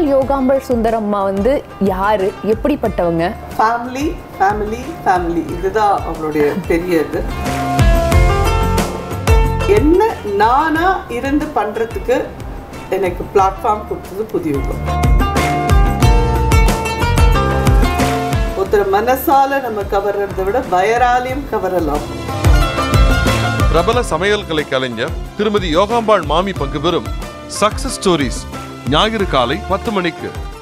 யோகாம்பல் சுந்தரம்மா வந்து யாரு எப்படிப்பட்டவங்க family family family இதுதான் அவளுடைய பெரிய இது என்ன நானா இருந்து பண்றதுக்கு எனக்கு பிளாட்ஃபார்ம் கொடுத்தது புதிய யுகம் ஒருத்தர் மனசால நம்ம கவர்றதை விட வயராலையும் கவரலாம் பிரபல சமையல் கலை கலைஞர் திருமதி யோகாம்பாள் மாமி பங்கு பெறும் சக்சஸ் ஸ்டோரிஸ் ஞாயிறு காலை பத்து மணிக்கு